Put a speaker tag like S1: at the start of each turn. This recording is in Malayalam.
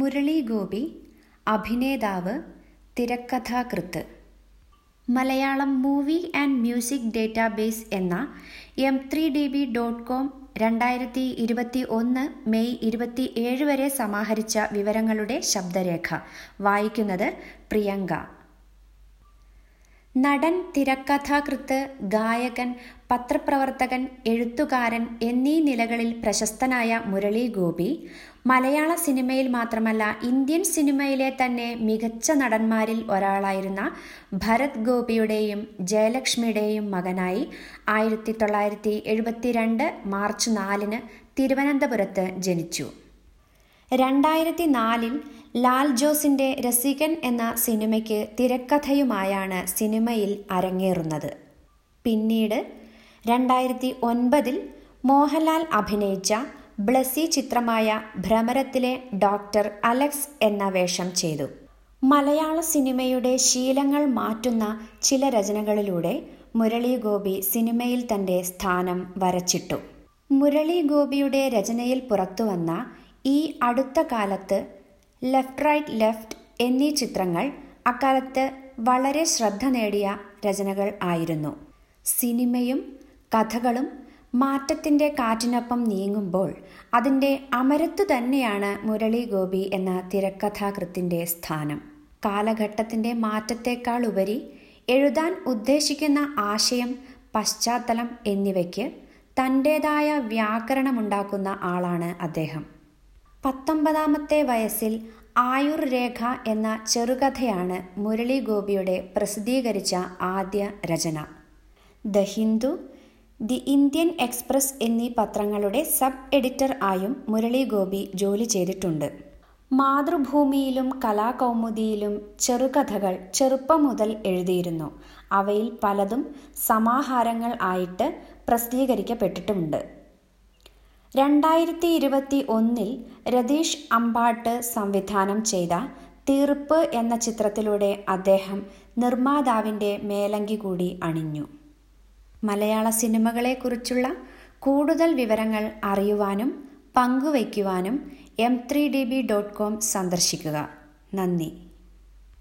S1: മുരളി ഗോപി അഭിനേതാവ് തിരക്കഥാകൃത്ത് Malayalam movie and music database എന്ന M three D B dot com രണ്ടായിരത്തി ഇരുപത്തി ഒന്ന് മെയ് ഇരുപത്തി ഏഴ് വരെ സമാഹരിച്ച വിവരങ്ങളുടെ ശബ്ദരേഖ വായിക്കുന്നത് പ്രിയങ്ക നടൻ തിരക്കഥാകൃത്ത് ഗായകൻ പത്രപ്രവർത്തകൻ എഴുത്തുകാരൻ എന്നീ നിലകളിൽ പ്രശസ്തനായ മുരളി ഗോപി മലയാള സിനിമയിൽ മാത്രമല്ല ഇന്ത്യൻ സിനിമയിലെ തന്നെ മികച്ച നടന്മാരിൽ ഒരാളായിരുന്ന ഭരത് ഗോപിയുടെയും ജയലക്ഷ്മിയുടെയും മകനായി ആയിരത്തി തൊള്ളായിരത്തി എഴുപത്തിരണ്ട് മാർച്ച് നാലിന് തിരുവനന്തപുരത്ത് ജനിച്ചു രണ്ടായിരത്തി നാലിൽ ലാൽ ജോസിന്റെ രസികൻ എന്ന സിനിമയ്ക്ക് തിരക്കഥയുമായാണ് സിനിമയിൽ അരങ്ങേറുന്നത് പിന്നീട് രണ്ടായിരത്തി ഒൻപതിൽ മോഹൻലാൽ അഭിനയിച്ച ബ്ലസി ചിത്രമായ ഭ്രമരത്തിലെ ഡോക്ടർ അലക്സ് എന്ന വേഷം ചെയ്തു മലയാള സിനിമയുടെ ശീലങ്ങൾ മാറ്റുന്ന ചില രചനകളിലൂടെ മുരളി ഗോപി സിനിമയിൽ തന്റെ സ്ഥാനം വരച്ചിട്ടു മുരളി ഗോപിയുടെ രചനയിൽ പുറത്തുവന്ന ഈ അടുത്ത കാലത്ത് ലെഫ്റ്റ് റൈറ്റ് ലെഫ്റ്റ് എന്നീ ചിത്രങ്ങൾ അക്കാലത്ത് വളരെ ശ്രദ്ധ നേടിയ രചനകൾ ആയിരുന്നു സിനിമയും കഥകളും മാറ്റത്തിൻ്റെ കാറ്റിനൊപ്പം നീങ്ങുമ്പോൾ അതിൻ്റെ അമരത്തു തന്നെയാണ് മുരളി ഗോപി എന്ന തിരക്കഥാകൃത്തിൻ്റെ സ്ഥാനം കാലഘട്ടത്തിൻ്റെ മാറ്റത്തേക്കാൾ ഉപരി എഴുതാൻ ഉദ്ദേശിക്കുന്ന ആശയം പശ്ചാത്തലം എന്നിവയ്ക്ക് തൻ്റേതായ വ്യാകരണമുണ്ടാക്കുന്ന ആളാണ് അദ്ദേഹം പത്തൊമ്പതാമത്തെ വയസ്സിൽ ആയുർ രേഖ എന്ന ചെറുകഥയാണ് മുരളി ഗോപിയുടെ പ്രസിദ്ധീകരിച്ച ആദ്യ രചന the Hindu the Indian express എന്നീ പത്രങ്ങളുടെ സബ് എഡിറ്റർ ആയും മുരളി ഗോപി ജോലി ചെയ്തിട്ടുണ്ട് മാതൃഭൂമിയിലും കലാകൗമുദിയിലും ചെറുകഥകൾ ചെറുപ്പം മുതൽ എഴുതിയിരുന്നു അവയിൽ പലതും സമാഹാരങ്ങൾ ആയിട്ട് പ്രസിദ്ധീകരിക്കപ്പെട്ടിട്ടുമുണ്ട് രണ്ടായിരത്തി ഇരുപത്തി ഒന്നിൽ രതീഷ് അമ്പാട്ട് സംവിധാനം ചെയ്ത തീർപ്പ് എന്ന ചിത്രത്തിലൂടെ അദ്ദേഹം നിർമ്മാതാവിൻ്റെ മേലങ്കി കൂടി അണിഞ്ഞു മലയാള സിനിമകളെക്കുറിച്ചുള്ള കൂടുതൽ വിവരങ്ങൾ അറിയുവാനും പങ്കുവയ്ക്കുവാനും M three D B dot com സന്ദർശിക്കുക നന്ദി